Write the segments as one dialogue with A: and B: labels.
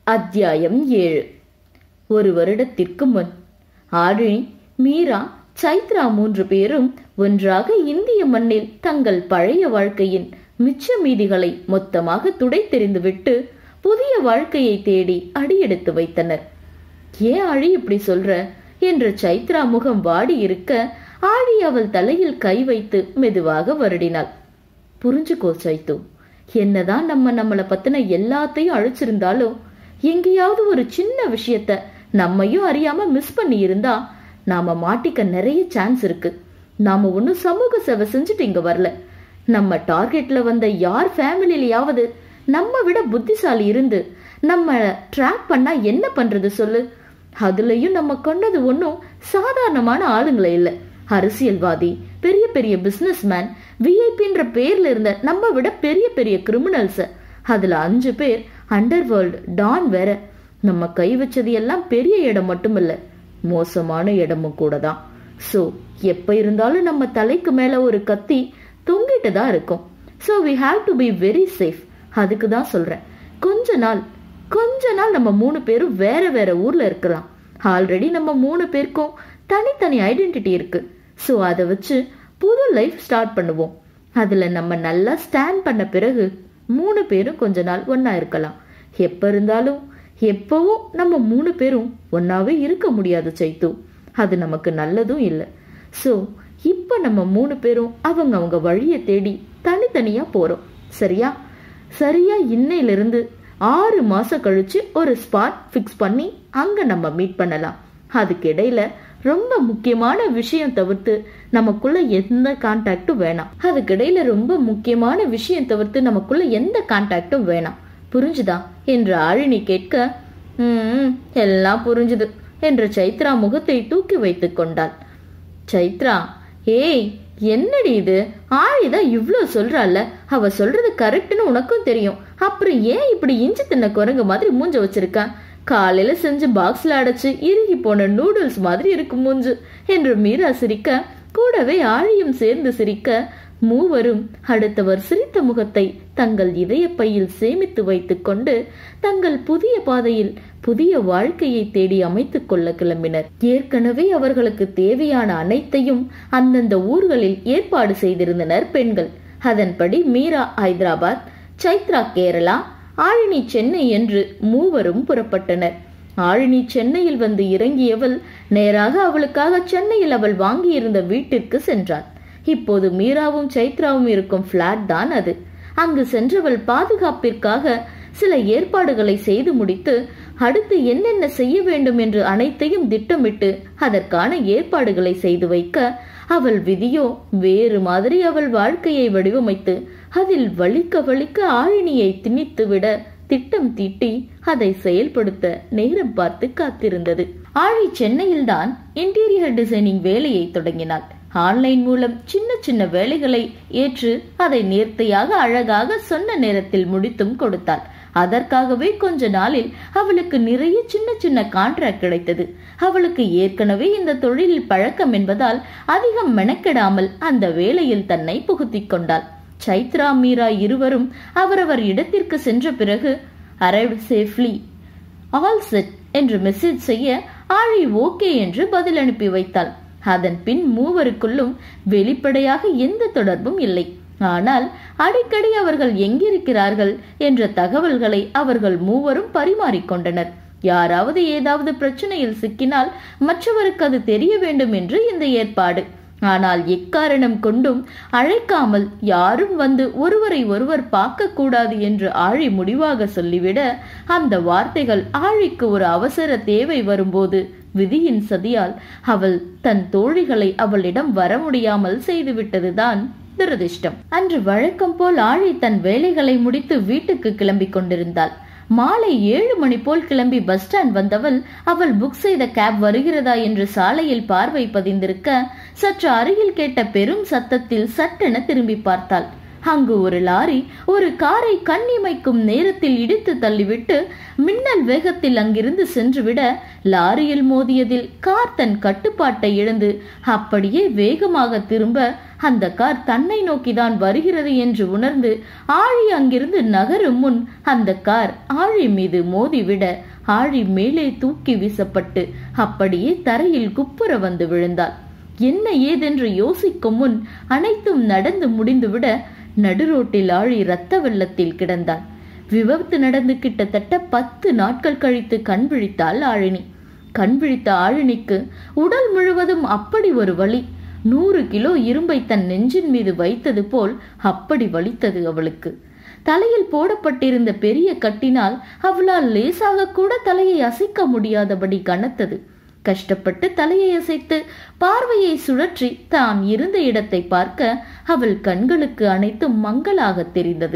A: அத்தியாயம் ஏழு ஒரு வருடத்திற்கு முன் ஆழினி மீரா சைத்ரா மூன்று பேரும் ஒன்றாக இந்திய மண்ணில் தங்கள் பழைய வாழ்க்கையின் மிச்ச மீதிகளை மொத்தமாக துடைத்தெறிந்துவிட்டு புதிய வாழ்க்கையை தேடி அடியெடுத்து வைத்தனர் ஏன் ஆழி இப்படி சொல்ற என்று சைத்ரா முகம் வாடி இருக்க ஆழி அவள் தலையில் கை வைத்து மெதுவாக வருடினாள் புரிஞ்சுக்கோ சைத்து என்னதான் நம்ம நம்மளை பத்தின எல்லாத்தையும் அழிச்சிருந்தாலும் எங்கேயாவது ஒரு சின்ன விஷயத்த நம்மையும் அறியாம மிஸ் பண்ணி இருந்தா நாம மாட்டிக்க நிறைய சான்ஸ் இருக்கு நாம ஒன்னும் சமூக சேவை செஞ்சுட்டு இங்க வரல நம்ம டார்கெட்ல வந்த யார் ஃபேமிலியிலயாவது நம்ம விட புத்திசாலி இருந்து நம்ம ட்ராக் பண்ணா என்ன பண்றது சொல்லு அதுலயும் நம்ம கொண்டது ஒன்றும் சாதாரணமான ஆளுங்களே இல்லை அரசியல்வாதி பெரிய பெரிய பிசினஸ் மேன் விஐபின்ற பேர்ல இருந்த நம்ம விட பெரிய பெரிய கிரிமினல்ஸ் அதுல அஞ்சு பேர் அண்டர் வேர்ல்டு டான் வேற நம்ம கை வச்சது எல்லாம் பெரிய இடம் மட்டும் இல்ல மோசமான இடமும் கூட தான் ஸோ எப்ப இருந்தாலும் நம்ம தலைக்கு மேல ஒரு கத்தி தொங்கிட்டு தான் இருக்கும் so we have to be very safe அதுக்கு தான் சொல்றேன் கொஞ்ச நாள் கொஞ்ச நாள் நம்ம மூணு பேரும் வேற வேற ஊர்ல இருக்கலாம் ஆல்ரெடி நம்ம மூணு பேருக்கும் தனித்தனி ஐடென்டிட்டி இருக்கு ஸோ அதை வச்சு புது லைஃப் ஸ்டார்ட் பண்ணுவோம் அதுல நம்ம நல்லா ஸ்டாண்ட் பண்ண பிறகு மூணு பேரும் கொஞ்ச நாள் ஒன்னா இருக்கலாம் எப்ப இருந்தாலும் எப்பவும் நம்ம மூணு பேரும் ஒன்னாவே இருக்க முடியாது சைத்து அது நமக்கு நல்லதும் இல்லை ஸோ இப்போ நம்ம மூணு பேரும் அவங்க அவங்க வழியை தேடி தனித்தனியா போறோம் சரியா சரியா இன்னையிலிருந்து ஆறு மாசம் கழிச்சு ஒரு ஸ்பாட் ஃபிக்ஸ் பண்ணி அங்க நம்ம மீட் பண்ணலாம் அதுக்கு இடையில ரொம்ப முக்கியமான விஷயம் தவிர்த்து நமக்குள்ள எந்த கான்டாக்டும் வேணாம் அதுக்கு இடையில ரொம்ப முக்கியமான விஷயம் தவிர்த்து நமக்குள்ள எந்த கான்டாக்டும் வேணாம் புரிஞ்சுதா என்று ஆழினி கேட்க ம் எல்லாம் புரிஞ்சுது என்று சைத்ரா முகத்தை தூக்கி வைத்துக் கொண்டாள் சைத்ரா ஏய் என்னடி இது ஆழிதான் இவ்ளோ சொல்றால அவ சொல்றது கரெக்ட்னு உனக்கும் தெரியும் அப்புறம் ஏன் இப்படி இஞ்சி தின்ன குரங்கு மாதிரி மூஞ்ச வச்சிருக்க காலையில செஞ்சு பாக்ஸ்ல அடைச்சு இறுகி போன நூடுல்ஸ் மாதிரி இருக்கு மூஞ்சு என்று மீரா சிரிக்க கூடவே ஆழியும் சேர்ந்து சிரிக்க மூவரும் அடுத்தவர் சிரித்த முகத்தை தங்கள் இதய பையில் சேமித்து வைத்துக் கொண்டு தங்கள் புதிய பாதையில் புதிய வாழ்க்கையை தேடி அமைத்துக் கொள்ள கிளம்பினர் ஏற்கனவே அவர்களுக்கு தேவையான அனைத்தையும் அந்தந்த ஊர்களில் ஏற்பாடு செய்திருந்தனர் பெண்கள் அதன்படி மீரா ஹைதராபாத் சைத்ரா கேரளா ஆழினி சென்னை என்று மூவரும் புறப்பட்டனர் ஆழினி சென்னையில் வந்து இறங்கியவள் நேராக அவளுக்காக சென்னையில் அவள் வாங்கியிருந்த வீட்டிற்கு சென்றாள் இப்போது மீராவும் சைத்ராவும் இருக்கும் பிளாட் தான் அது அங்கு சென்றவள் பாதுகாப்பிற்காக சில ஏற்பாடுகளை செய்து முடித்து அடுத்து என்னென்ன செய்ய வேண்டும் என்று அனைத்தையும் திட்டமிட்டு அதற்கான ஏற்பாடுகளை செய்து வைக்க அவள் விதியோ வேறு மாதிரி அவள் வாழ்க்கையை வடிவமைத்து அதில் வலிக்க வலிக்க ஆழினியை திணித்து விட திட்டம் தீட்டி அதை செயல்படுத்த நேரம் பார்த்து காத்திருந்தது ஆழி சென்னையில்தான் இன்டீரியர் டிசைனிங் வேலையை தொடங்கினாள் ஆன்லைன் மூலம் சின்ன சின்ன வேலைகளை ஏற்று அதை நேர்த்தியாக அழகாக சொன்ன நேரத்தில் முடித்தும் கொடுத்தாள் அதற்காகவே கொஞ்ச நாளில் அவளுக்கு நிறைய சின்ன சின்ன கான்ட்ராக்ட் கிடைத்தது அவளுக்கு ஏற்கனவே இந்த தொழிலில் பழக்கம் என்பதால் அதிகம் மெனக்கெடாமல் அந்த வேலையில் தன்னை புகுத்திக் கொண்டாள் சைத்ரா மீரா இருவரும் அவரவர் இடத்திற்கு சென்ற பிறகு அரைவ்ட் சேஃப்லி ஆல் செட் என்று மெசேஜ் செய்ய ஆழி ஓகே என்று பதில் அனுப்பி வைத்தாள் அதன் பின் மூவருக்குள்ளும் வெளிப்படையாக எந்த தொடர்பும் இல்லை ஆனால் அடிக்கடி அவர்கள் எங்கிருக்கிறார்கள் என்ற தகவல்களை அவர்கள் மூவரும் பரிமாறிக்கொண்டனர் யாராவது ஏதாவது பிரச்சனையில் சிக்கினால் மற்றவருக்கு அது தெரிய வேண்டும் என்று இந்த ஏற்பாடு ஆனால் எக்காரணம் கொண்டும் அழைக்காமல் யாரும் வந்து ஒருவரை ஒருவர் பார்க்க கூடாது என்று ஆழி முடிவாக சொல்லிவிட அந்த வார்த்தைகள் ஆழிக்கு ஒரு அவசர தேவை வரும்போது விதியின் சதியால் அவள் தன் தோழிகளை அவளிடம் வர முடியாமல் செய்துவிட்டதுதான் துரதிர்ஷ்டம் அன்று வழக்கம் போல் ஆழி தன் வேலைகளை முடித்து வீட்டுக்கு கிளம்பிக் கொண்டிருந்தாள் மாலை ஏழு மணி போல் கிளம்பி பஸ் ஸ்டாண்ட் வந்தவள் அவள் புக் செய்த கேப் வருகிறதா என்று சாலையில் பார்வை பதிந்திருக்க சற்று அருகில் கேட்ட பெரும் சத்தத்தில் சட்டென திரும்பி பார்த்தாள் அங்கு ஒரு லாரி ஒரு காரை கண்ணிமைக்கும் நேரத்தில் இடித்து தள்ளிவிட்டு மின்னல் வேகத்தில் அங்கிருந்து சென்றுவிட லாரியில் மோதியதில் கார் தன் கட்டுப்பாட்டை இழந்து அப்படியே வேகமாக திரும்ப அந்த கார் தன்னை நோக்கிதான் வருகிறது என்று உணர்ந்து ஆழி அங்கிருந்து நகரும் முன் அந்த கார் ஆழி மீது மோதிவிட ஆழி மேலே தூக்கி வீசப்பட்டு அப்படியே தரையில் குப்புற வந்து விழுந்தாள் என்ன ஏதென்று யோசிக்கும் முன் அனைத்தும் நடந்து முடிந்துவிட நடுரோட்டில் ஆழி இரத்த வெள்ளத்தில் கிடந்தாள் விபத்து நடந்து கிட்டத்தட்ட பத்து நாட்கள் கழித்து கண் விழித்தாள் ஆழினி கண் விழித்த ஆழினிக்கு உடல் முழுவதும் அப்படி ஒரு வலி நூறு கிலோ இரும்பை தன் நெஞ்சின் மீது வைத்தது போல் அப்படி வலித்தது அவளுக்கு தலையில் போடப்பட்டிருந்த பெரிய கட்டினால் அவளால் லேசாக கூட தலையை அசைக்க முடியாதபடி கனத்தது கஷ்டப்பட்டு தலையை அசைத்து பார்வையை சுழற்றி தான் இருந்த இடத்தை பார்க்க அவள் கண்களுக்கு அனைத்தும் மங்களாக தெரிந்தது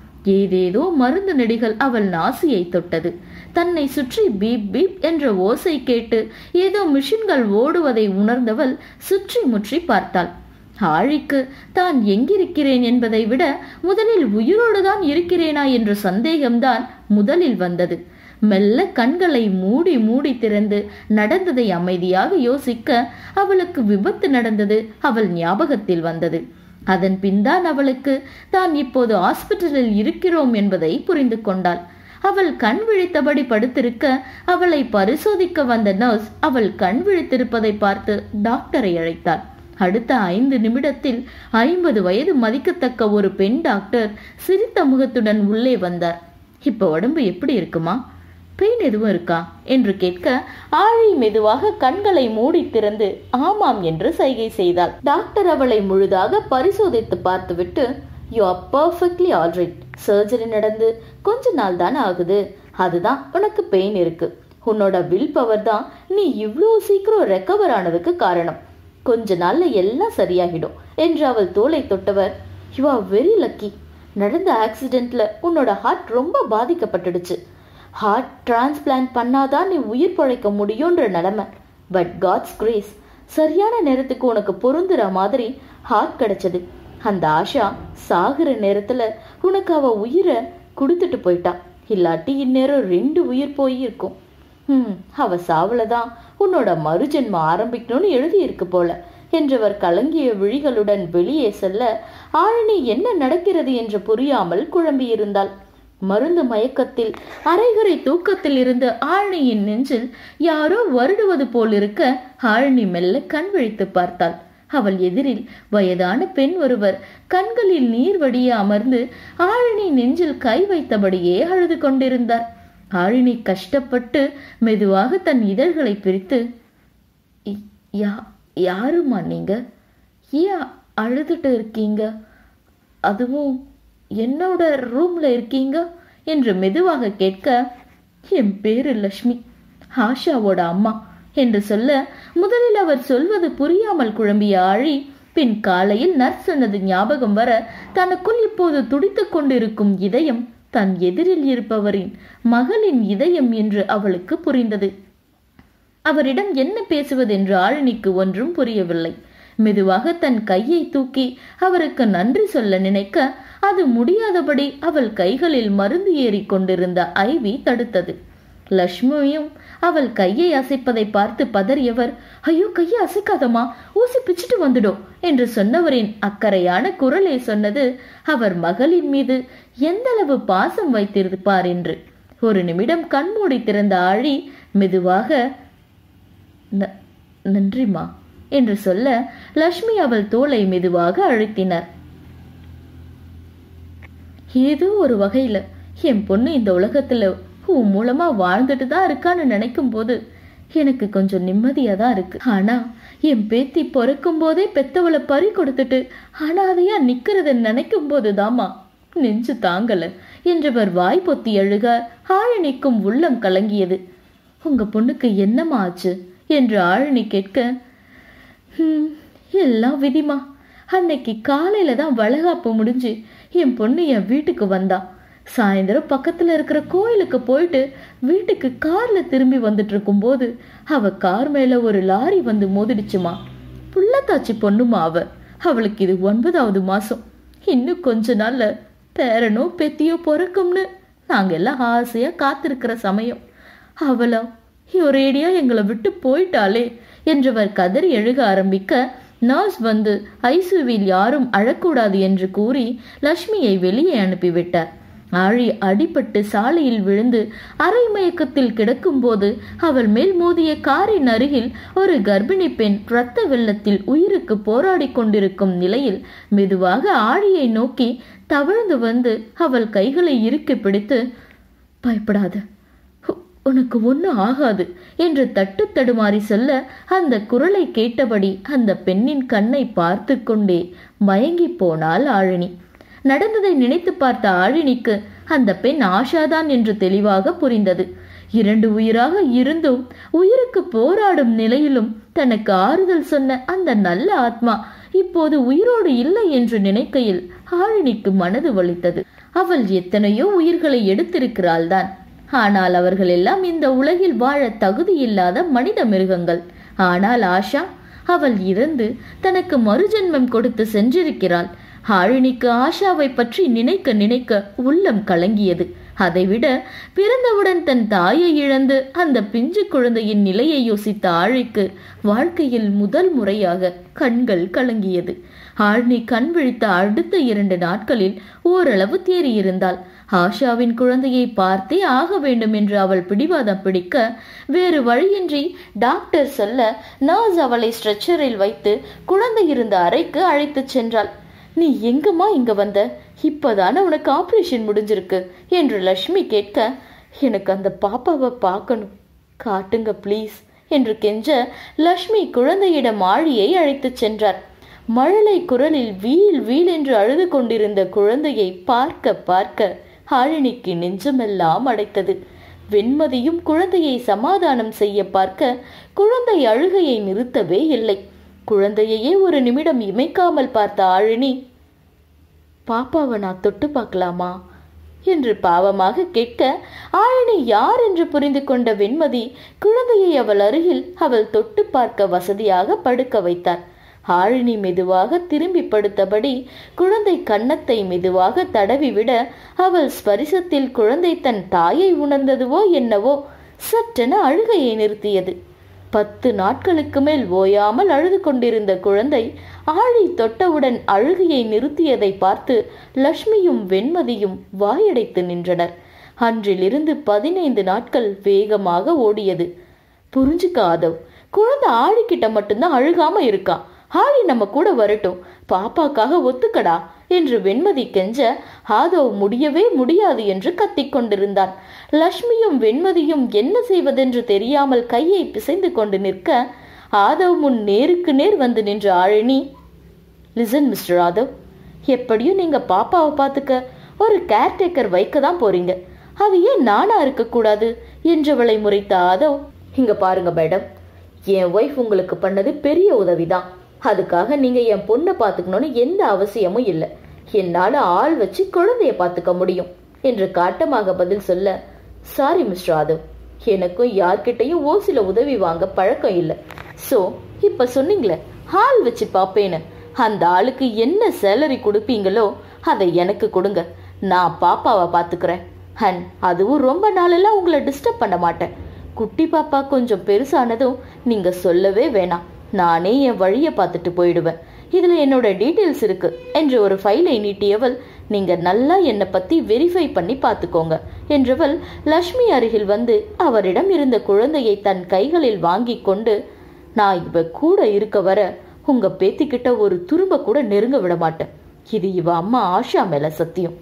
A: ஏதேதோ மருந்து நெடிகள் அவள் நாசியை தொட்டது தன்னை சுற்றி பீப் பீப் என்ற ஓசை கேட்டு ஏதோ மிஷின்கள் ஓடுவதை உணர்ந்தவள் சுற்றி முற்றி பார்த்தாள் ஆழிக்கு தான் எங்கிருக்கிறேன் என்பதை விட முதலில் உயிரோடு தான் இருக்கிறேனா என்ற சந்தேகம்தான் முதலில் வந்தது மெல்ல கண்களை மூடி மூடி திறந்து நடந்ததை அமைதியாக யோசிக்க அவளுக்கு விபத்து நடந்தது அவள் ஞாபகத்தில் வந்தது அதன் பின்தான் அவளுக்கு தான் இப்போது ஹாஸ்பிட்டலில் இருக்கிறோம் என்பதை புரிந்து கொண்டாள் அவள் கண் விழித்தபடி படுத்திருக்க அவளை பரிசோதிக்க வந்த நர்ஸ் அவள் கண் விழித்திருப்பதை பார்த்து டாக்டரை அழைத்தாள் அடுத்த ஐந்து நிமிடத்தில் ஐம்பது வயது மதிக்கத்தக்க ஒரு பெண் டாக்டர் சிரித்த முகத்துடன் உள்ளே வந்தார் இப்ப உடம்பு எப்படி இருக்குமா பெயின் எதுவும் இருக்கா என்று கேட்க ஆழி மெதுவாக கண்களை மூடி திறந்து ஆமாம் என்று சைகை செய்தாள் டாக்டர் அவளை முழுதாக பரிசோதித்து பார்த்துவிட்டு you are perfectly alright surgery நடந்து கொஞ்ச நாள் தான் ஆகுது அதுதான் உனக்கு பெயின் இருக்கு உன்னோட வில் பவர் தான் நீ இவ்வளோ சீக்கிரம் ரெக்கவர் ஆனதுக்கு காரணம் கொஞ்ச நாள்ல எல்லாம் சரியாகிடும் என்று அவள் தோலை தொட்டவர் யூ ஆர் வெரி லக்கி நடந்த ஆக்சிடென்ட்ல உன்னோட ஹார்ட் ரொம்ப பாதிக்கப்பட்டுடுச்சு ஹார்ட் டிரான்ஸ்பிளான்ட் பண்ணாதான் நீ உயிர் பழைக்க முடியுன்ற நிலைமை பட் காட்ஸ் கிரேஸ் சரியான நேரத்துக்கு உனக்கு பொருந்துற மாதிரி ஹார்ட் கிடைச்சது அந்த ஆஷா சாகுற நேரத்துல உனக்கு அவ உயிரை கொடுத்துட்டு போயிட்டா இல்லாட்டி இந்நேரம் ரெண்டு உயிர் போய் இருக்கும் ம் அவ சாவலதான் உன்னோட மறுஜென்மம் ஆரம்பிக்கணும்னு எழுதியிருக்கு போல என்றவர் கலங்கிய விழிகளுடன் வெளியே செல்ல ஆழினி என்ன நடக்கிறது என்று புரியாமல் குழம்பியிருந்தாள் மருந்து மயக்கத்தில் அரைகுறை தூக்கத்தில் இருந்த ஆழினியின் நெஞ்சில் யாரோ வருடுவது போலிருக்க ஆழினி மெல்ல கண் விழித்து பார்த்தாள் அவள் எதிரில் வயதான பெண் ஒருவர் கண்களில் நீர் வடிய அமர்ந்து ஆழினி நெஞ்சில் கை வைத்தபடியே அழுது கொண்டிருந்தார் ஆழினி கஷ்டப்பட்டு மெதுவாக தன் இதழ்களை பிரித்து "இ- யா யாருமா நீங்க ஏன் அழுதுட்டு இருக்கீங்க அதுவும் என்னோட ரூம்ல இருக்கீங்க என்று மெதுவாக கேட்க என் பேரு லக்ஷ்மி ஆஷாவோட அம்மா என்று சொல்ல முதலில் அவர் சொல்வது புரியாமல் குழம்பிய ஆழி பின் காலையில் நர்ஸ் சொன்னது ஞாபகம் வர தனக்குள் இப்போது துடித்துக் கொண்டிருக்கும் இதயம் தன் எதிரில் இருப்பவரின் மகளின் இதயம் என்று அவளுக்கு புரிந்தது அவரிடம் என்ன பேசுவதென்று ஆழினிக்கு ஒன்றும் புரியவில்லை மெதுவாக தன் கையை தூக்கி அவருக்கு நன்றி சொல்ல நினைக்க அது முடியாதபடி அவள் கைகளில் மருந்து ஏறிக் கொண்டிருந்த ஐவி தடுத்தது லக்ஷ்மியும் அவள் கையை அசைப்பதை பார்த்து பதறியவர் ஐயோ கையை அசைக்காதம்மா ஊசி பிச்சிட்டு வந்துடும் என்று சொன்னவரின் அக்கறையான குரலை சொன்னது அவர் மகளின் மீது எந்தளவு பாசம் வைத்திருப்பார் என்று ஒரு நிமிடம் கண்மூடி திறந்த ஆழி மெதுவாக "ந- நன்றிம்மா என்று சொல்ல லக்ஷ்மி அவள் தோளை மெதுவாக அழுத்தினார் ஏதோ ஒரு வகையில என் பொண்ணு இந்த உலகத்துல உன் மூலமா வாழ்ந்துட்டு தான் இருக்கான்னு நினைக்கும் போது எனக்கு கொஞ்சம் நிம்மதியா தான் இருக்கு ஆனா என் பேத்தி பிறக்கும் போதே பெத்தவளை பறி கொடுத்துட்டு அனாதையா நிக்கிறத நினைக்கும் போதுதாம்மா நெஞ்சு தாங்கல என்றவர் வாய் பொத்தி அழுக ஆழனிக்கும் உள்ளம் கலங்கியது உங்க பொண்ணுக்கு என்னம்மா ஆச்சு என்று ஆழனி கேட்க "ஹம், எல்லாம் விதிமா அன்னைக்கு காலையில தான் வளகாப்பு முடிஞ்சு என் பொண்ணு என் வீட்டுக்கு வந்தா சாயந்தரம் பக்கத்துல இருக்கிற கோயிலுக்கு போயிட்டு வீட்டுக்கு கார்ல திரும்பி வந்துட்டு இருக்கும்போது அவ கார் மேல ஒரு லாரி வந்து மோதிடுச்சுமா புள்ளத்தாச்சி பொண்ணுமா அவ அவளுக்கு இது ஒன்பதாவது மாசம் இன்னும் கொஞ்ச நாள்ல பேரனோ பெத்தியோ பிறக்கும்னு நாங்க எல்லாம் ஆசையா காத்திருக்கிற சமயம் அவளா ஒரேடியா எங்களை விட்டு போயிட்டாளே என்றவர் கதறி எழுக ஆரம்பிக்க நர்ஸ் வந்து ஐசியூவில் யாரும் அழக்கூடாது என்று கூறி லட்சுமியை வெளியே அனுப்பிவிட்டார் ஆழி அடிபட்டு சாலையில் விழுந்து அரை மயக்கத்தில் கிடக்கும்போது அவள் மேல் மோதிய காரின் அருகில் ஒரு கர்ப்பிணி பெண் இரத்த வெள்ளத்தில் உயிருக்கு போராடி கொண்டிருக்கும் நிலையில் மெதுவாக ஆழியை நோக்கி தவழ்ந்து வந்து அவள் கைகளை இறுக்கி பிடித்து பயப்படாத உ- உனக்கு ஒன்றும் ஆகாது என்று தட்டு தடுமாறி சொல்ல அந்த குரலை கேட்டபடி அந்த பெண்ணின் கண்ணை பார்த்து கொண்டே மயங்கி போனாள் ஆழினி நடந்ததை நினைத்து பார்த்த ஆழினிக்கு அந்த பெண் ஆஷாதான் என்று தெளிவாக புரிந்தது இரண்டு உயிராக இருந்தும் உயிருக்கு போராடும் நிலையிலும் தனக்கு ஆறுதல் சொன்ன அந்த நல்ல ஆத்மா இப்போது உயிரோடு இல்லை என்று நினைக்கையில் ஆழினிக்கு மனது வலித்தது அவள் எத்தனையோ உயிர்களை எடுத்திருக்கிறாள் தான் ஆனால் அவர்கள் எல்லாம் இந்த உலகில் வாழ தகுதியில்லாத மனித மிருகங்கள் ஆனால் ஆஷா அவள் இறந்து தனக்கு மறுஜென்மம் கொடுத்து சென்றிருக்கிறாள் ஆழினிக்கு ஆஷாவை பற்றி நினைக்க நினைக்க உள்ளம் கலங்கியது அதைவிட பிறந்தவுடன் தன் தாயை இழந்து அந்த பிஞ்சு குழந்தையின் நிலையை யோசித்த ஆழிக்கு வாழ்க்கையில் முதல் முறையாக கண்கள் கலங்கியது ஆழ்னி கண் விழித்த அடுத்த இரண்டு நாட்களில் ஓரளவு தேறியிருந்தாள் ஆஷாவின் குழந்தையை பார்த்தே ஆக வேண்டும் என்று அவள் பிடிவாதம் பிடிக்க வேறு வழியின்றி டாக்டர் சொல்ல நர்ஸ் அவளை ஸ்ட்ரெச்சரில் வைத்து குழந்தை இருந்த அறைக்கு அழைத்துச் சென்றாள் நீ எங்கம்மா இங்க வந்த இப்பதானே உனக்கு ஆபரேஷன் முடிஞ்சிருக்கு என்று லட்சுமி கேட்க எனக்கு அந்த பாப்பாவை பார்க்கணும் காட்டுங்க ப்ளீஸ் என்று கெஞ்ச லட்சுமி குழந்தையிடம் ஆழியை அழைத்துச் சென்றார் மழலை குரலில் வீல் வீல் என்று அழுது கொண்டிருந்த குழந்தையை பார்க்க பார்க்க ஆழினிக்கு நெஞ்சமெல்லாம் அடைத்தது வெண்மதியும் குழந்தையை சமாதானம் செய்ய பார்க்க குழந்தை அழுகையை நிறுத்தவே இல்லை குழந்தையையே ஒரு நிமிடம் இமைக்காமல் பார்த்த ஆழினி பாப்பாவை நான் தொட்டு பார்க்கலாமா என்று பாவமாக கேட்க ஆழினி யார் என்று புரிந்து கொண்ட வெண்மதி குழந்தையை அவள் அருகில் அவள் தொட்டு பார்க்க வசதியாக படுக்க வைத்தார் ஆழினி மெதுவாக திரும்பி படுத்தபடி குழந்தை கன்னத்தை மெதுவாக தடவிவிட அவள் ஸ்பரிசத்தில் குழந்தை தன் தாயை உணர்ந்ததுவோ என்னவோ சற்றென அழுகையை நிறுத்தியது பத்து நாட்களுக்கு மேல் ஓயாமல் அழுது கொண்டிருந்த குழந்தை ஆழி தொட்டவுடன் அழுகையை நிறுத்தியதை பார்த்து லக்ஷ்மியும் வெண்மதியும் வாயடைத்து நின்றனர் அன்றிலிருந்து பதினைந்து நாட்கள் வேகமாக ஓடியது புரிஞ்சுக்க ஆதவ் குழந்தை ஆழிக்கிட்ட மட்டும்தான் அழுகாம இருக்கான் ஆழி நம்ம கூட வரட்டும் பாப்பாக்காக ஒத்துக்கடா என்று வெண்மதி கெஞ்ச ஆதவ் முடியவே முடியாது என்று கத்திக் கொண்டிருந்தான் லக்ஷ்மியும் வெண்மதியும் என்ன செய்வதென்று தெரியாமல் கையை பிசைந்து கொண்டு நிற்க ஆதவ் முன் நேருக்கு நேர் வந்து நின்ற ஆழினி லிசன் மிஸ்டர் ஆதவ் எப்படியும் நீங்க பாப்பாவை பார்த்துக்க ஒரு கேர்டேக்கர் வைக்க தான் போறீங்க அது ஏன் நானா இருக்கக்கூடாது என்றவளை முறைத்த ஆதவ் இங்க பாருங்க மேடம் என் ஒய்ஃப் உங்களுக்கு பண்ணது பெரிய உதவிதான் அதுக்காக நீங்க என் பொண்ணை பார்த்துக்கணும்னு எந்த அவசியமும் இல்லை என்னால ஆள் வச்சு குழந்தைய பார்த்துக்க முடியும் என்று காட்டமாக பதில் சொல்ல சாரி மிஸ்டர் ஆதவ் எனக்கும் யார்கிட்டயும் ஓசில உதவி வாங்க பழக்கம் இல்லை சோ இப்ப சொன்னீங்களே ஆள் வச்சு பாப்பேன்னு அந்த ஆளுக்கு என்ன சேலரி கொடுப்பீங்களோ அதை எனக்கு கொடுங்க நான் பாப்பாவை பார்த்துக்கிறேன் அண்ட் அதுவும் ரொம்ப நாளெல்லாம் உங்களை டிஸ்டர்ப் பண்ண மாட்டேன் குட்டி பாப்பா கொஞ்சம் பெருசானதும் நீங்க சொல்லவே வேணாம் நானே என் வழியை பார்த்துட்டு போயிடுவேன் இதுல என்னோட டீட்டெயில்ஸ் இருக்கு என்று ஒரு ஃபைலை நீட்டியவள் நீங்க நல்லா என்னை பத்தி வெரிஃபை பண்ணி பார்த்துக்கோங்க என்றவள் லக்ஷ்மி அருகில் வந்து அவரிடம் இருந்த குழந்தையை தன் கைகளில் வாங்கி கொண்டு நான் இவ கூட இருக்க வர உங்க பேத்திக்கிட்ட ஒரு துரும்ப கூட நெருங்க விட மாட்டேன் இது இவ அம்மா ஆஷா மேல சத்தியம்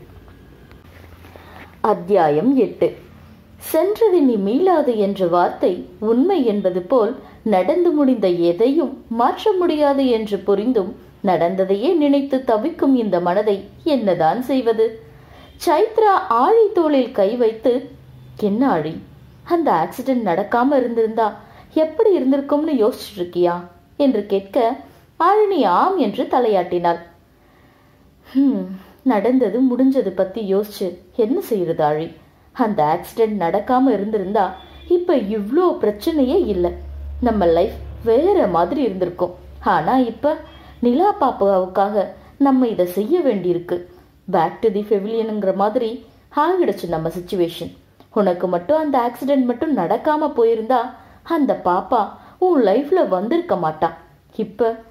A: அத்தியாயம் எட்டு சென்றது நீ மீளாது என்ற வார்த்தை உண்மை என்பது போல் நடந்து முடிந்த எதையும் மாற்ற முடியாது என்று புரிந்தும் நடந்ததையே நினைத்து தவிக்கும் இந்த மனதை என்னதான் செய்வது சைத்ரா ஆழி தோளில் கை வைத்து என்ன ஆழி அந்த ஆக்சிடென்ட் நடக்காம இருந்திருந்தா எப்படி இருந்திருக்கும்னு யோசிச்சுட்டு இருக்கியா என்று கேட்க ஆழினி ஆம் என்று தலையாட்டினாள் ஹம் நடந்தது முடிஞ்சது பத்தி யோசிச்சு என்ன செய்யறது ஆழி அந்த ஆக்சிடென்ட் நடக்காம இருந்திருந்தா இப்ப இவ்ளோ பிரச்சனையே இல்லை நம்ம லைஃப் வேற மாதிரி இருந்திருக்கும் ஆனா இப்ப நிலா பாப்பாவுக்காக நம்ம இதை செய்ய வேண்டியிருக்கு பேக் டு தி ஃபெவிலியனுங்கிற மாதிரி ஆகிடுச்சு நம்ம சுச்சுவேஷன் உனக்கு மட்டும் அந்த ஆக்சிடென்ட் மட்டும் நடக்காம போயிருந்தா அந்த பாப்பா உன் லைஃப்ல வந்திருக்க மாட்டான் இப்ப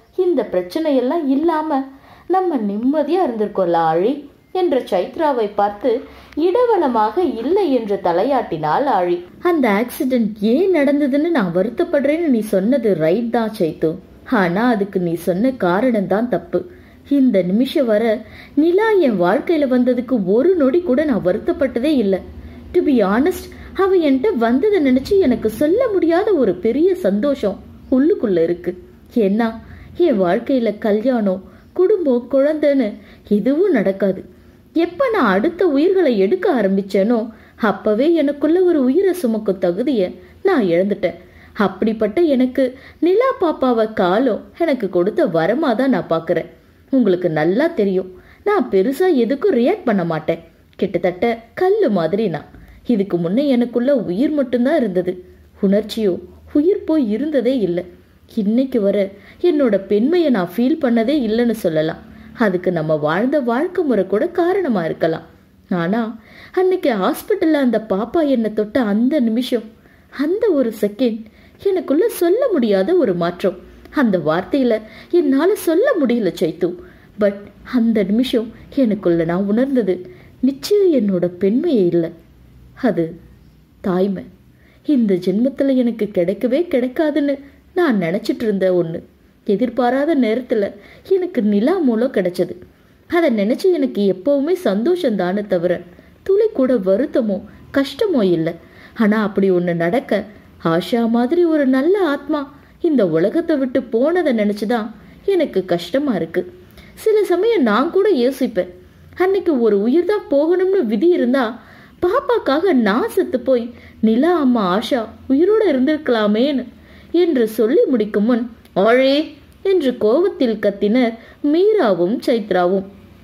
A: இந்த பிரச்சனையெல்லாம் இல்லாம நம்ம நிம்மதியா இருந்திருக்கோம்ல ஆழி என்ற சைத்ராவை பார்த்து இடவளமாக இல்லை என்று தலையாட்டினாள் ஆழி அந்த ஆக்சிடென்ட் ஏன் நடந்ததுன்னு நான் வருத்தப்படுறேன்னு நீ சொன்னது ரைட் தான் சைத்து ஆனா அதுக்கு நீ சொன்ன காரணம் தான் தப்பு இந்த நிமிஷம் வர நிலா என் வாழ்க்கையில வந்ததுக்கு ஒரு நொடி கூட நான் வருத்தப்பட்டதே இல்லை டு பி ஆனஸ்ட் அவ என்கிட்ட வந்ததை நினைச்சு எனக்கு சொல்ல முடியாத ஒரு பெரிய சந்தோஷம் உள்ளுக்குள்ள இருக்கு ஏன்னா என் வாழ்க்கையில கல்யாணம் குடும்பம் குழந்தைன்னு எதுவும் நடக்காது எப்ப நான் அடுத்த உயிர்களை எடுக்க ஆரம்பிச்சேனோ அப்பவே எனக்குள்ள ஒரு உயிரை சுமக்கும் தகுதிய நான் இழந்துட்டேன் அப்படிப்பட்ட எனக்கு நிலா பாப்பாவை காலம் எனக்கு கொடுத்த வரமா தான் நான் பார்க்கறேன் உங்களுக்கு நல்லா தெரியும் நான் பெருசா எதுக்கும் ரியாக்ட் பண்ண மாட்டேன் கிட்டத்தட்ட கல்லு மாதிரி நான் இதுக்கு முன்னே எனக்குள்ள உயிர் மட்டும்தான் இருந்தது உணர்ச்சியோ உயிர் போய் இருந்ததே இல்லை இன்னைக்கு வர என்னோட பெண்மையை நான் ஃபீல் பண்ணதே இல்லைன்னு சொல்லலாம் அதுக்கு நம்ம வாழ்ந்த வாழ்க்கை முறை கூட காரணமா இருக்கலாம் ஆனா அன்னைக்கு ஹாஸ்பிட்டல்ல அந்த பாப்பா என்னை தொட்ட அந்த நிமிஷம் அந்த ஒரு செகண்ட் எனக்குள்ள சொல்ல முடியாத ஒரு மாற்றம் அந்த வார்த்தையில என்னால சொல்ல முடியல சைத்து பட் அந்த நிமிஷம் எனக்குள்ள நான் உணர்ந்தது நிச்சயம் என்னோட பெண்மையே இல்லை அது தாய்மை இந்த ஜென்மத்தில் எனக்கு கிடைக்கவே கிடைக்காதுன்னு நான் நினச்சிட்டு இருந்த ஒன்று எதிர்பாராத நேரத்தில் எனக்கு நிலா மூலம் கிடைச்சது அதை நினச்சி எனக்கு எப்போவுமே சந்தோஷம்தானே தவிர துளி கூட வருத்தமோ கஷ்டமோ இல்லை ஆனால் அப்படி ஒன்று நடக்க ஆஷா மாதிரி ஒரு நல்ல ஆத்மா இந்த உலகத்தை விட்டு போனதை நினச்சி தான் எனக்கு கஷ்டமாக இருக்கு சில சமயம் நான் கூட யோசிப்பேன் அன்னைக்கு ஒரு உயிர் தான் போகணும்னு விதி இருந்தா பாப்பாக்காக நான் செத்து போய் நிலா அம்மா ஆஷா உயிரோட இருந்திருக்கலாமேன்னு என்று சொல்லி முடிக்கும் முன் ஆழே என்று கோபத்தில் கத்தினர் மீராவும் சைத்ராவும்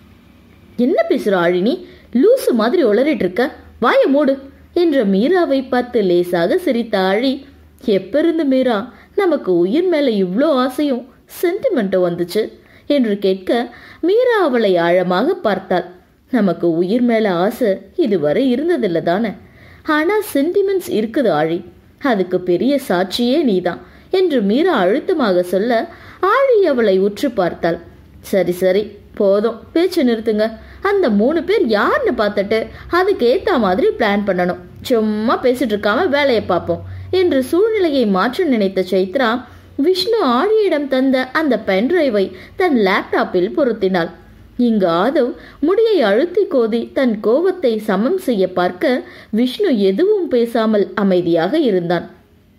A: என்ன பேசுற ஆழினி லூசு மாதிரி உளறிட்டு இருக்க வாய மூடு என்ற மீராவை பார்த்து லேசாக சிரித்த ஆழி எப்ப இருந்து மீரா நமக்கு உயிர் மேல இவ்வளோ ஆசையும் சென்டிமெண்ட்டும் வந்துச்சு என்று கேட்க மீரா அவளை ஆழமாக பார்த்தாள் நமக்கு உயிர் மேல ஆசை இதுவரை இருந்ததில்ல தானே ஆனா சென்டிமெண்ட்ஸ் இருக்குது ஆழி அதுக்கு பெரிய சாட்சியே நீதான் என்று மீரா அழுத்தமாக சொல்ல ஆழி அவளை உற்று பார்த்தாள் சரி சரி போதும் பேச்சு நிறுத்துங்க அந்த மூணு பேர் யாருன்னு பார்த்துட்டு அதுக்கு ஏத்த மாதிரி பிளான் பண்ணணும் சும்மா பேசிட்டு இருக்காம வேலையை பார்ப்போம் என்று சூழ்நிலையை மாற்ற நினைத்த சைத்ரா விஷ்ணு ஆழியிடம் தந்த அந்த பென்டிரைவை தன் லேப்டாப்பில் பொருத்தினாள் இங்கு ஆதவ் முடியை அழுத்தி கோதி தன் கோபத்தை சமம் செய்ய பார்க்க விஷ்ணு எதுவும் பேசாமல் அமைதியாக இருந்தான்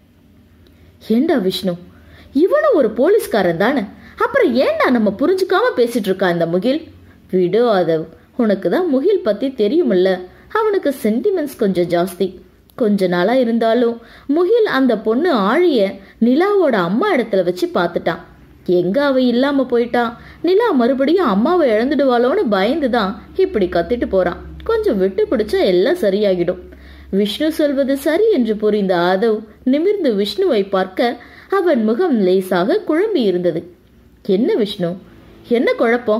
A: ஏண்டா விஷ்ணு இவனும் ஒரு போலீஸ்காரன் தானே அப்புறம் ஏண்டா நம்ம புரிஞ்சுக்காம பேசிட்டு இருக்கா இந்த முகில் விடு ஆதவ் உனக்கு தான் முகில் பத்தி தெரியுமில்ல அவனுக்கு சென்டிமெண்ட்ஸ் கொஞ்சம் ஜாஸ்தி கொஞ்ச நாளா இருந்தாலும் முகில் அந்த பொண்ணு ஆழிய நிலாவோட அம்மா இடத்துல வச்சு பார்த்துட்டான் எங்க அவ இல்லாம போயிட்டான் நிலா மறுபடியும் அம்மாவை இழந்துடுவாளோன்னு பயந்து தான் இப்படி கத்திட்டு போறான் கொஞ்சம் விட்டு பிடிச்சா எல்லாம் சரியாகிடும் விஷ்ணு சொல்வது சரி என்று புரிந்த ஆதவ் நிமிர்ந்து விஷ்ணுவை பார்க்க அவன் முகம் லேசாக குழம்பி இருந்தது என்ன விஷ்ணு என்ன குழப்பம்